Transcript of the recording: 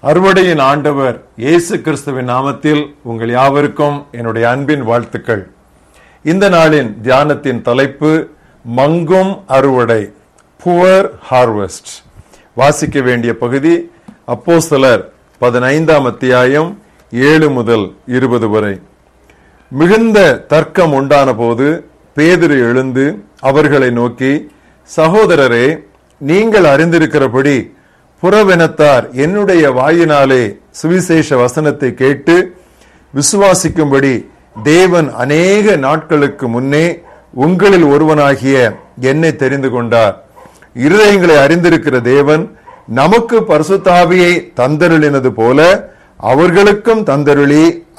அறுவடையின் ஆண்டவர் இயேசு கிறிஸ்துவின் நாமத்தில் உங்கள் யாவருக்கும் என்னுடைய அன்பின் வாழ்த்துக்கள் இந்த நாளின் தியானத்தின் தலைப்பு மங்கும் அறுவடை புவர் ஹார்வெஸ்ட் வாசிக்க வேண்டிய பகுதி அப்போஸ்தலர் பதினைந்தாம் அத்தியாயம் ஏழு முதல் இருபது வரை மிகுந்த தர்க்கம் உண்டான போது பேதுரு எழுந்து அவர்களை நோக்கி சகோதரரே நீங்கள் அறிந்திருக்கிறபடி புறவினத்தார் என்னுடைய வாயினாலே சுவிசேஷ வசனத்தை கேட்டு விசுவாசிக்கும்படி தேவன் அநேக நாட்களுக்கு முன்னே உங்களில் ஒருவனாகிய என்னை தெரிந்து கொண்டார் இருதயங்களை அறிந்திருக்கிற தேவன் நமக்கு பரிசுத்தாவியை தந்தருளினது போல அவர்களுக்கும் தந்தருளி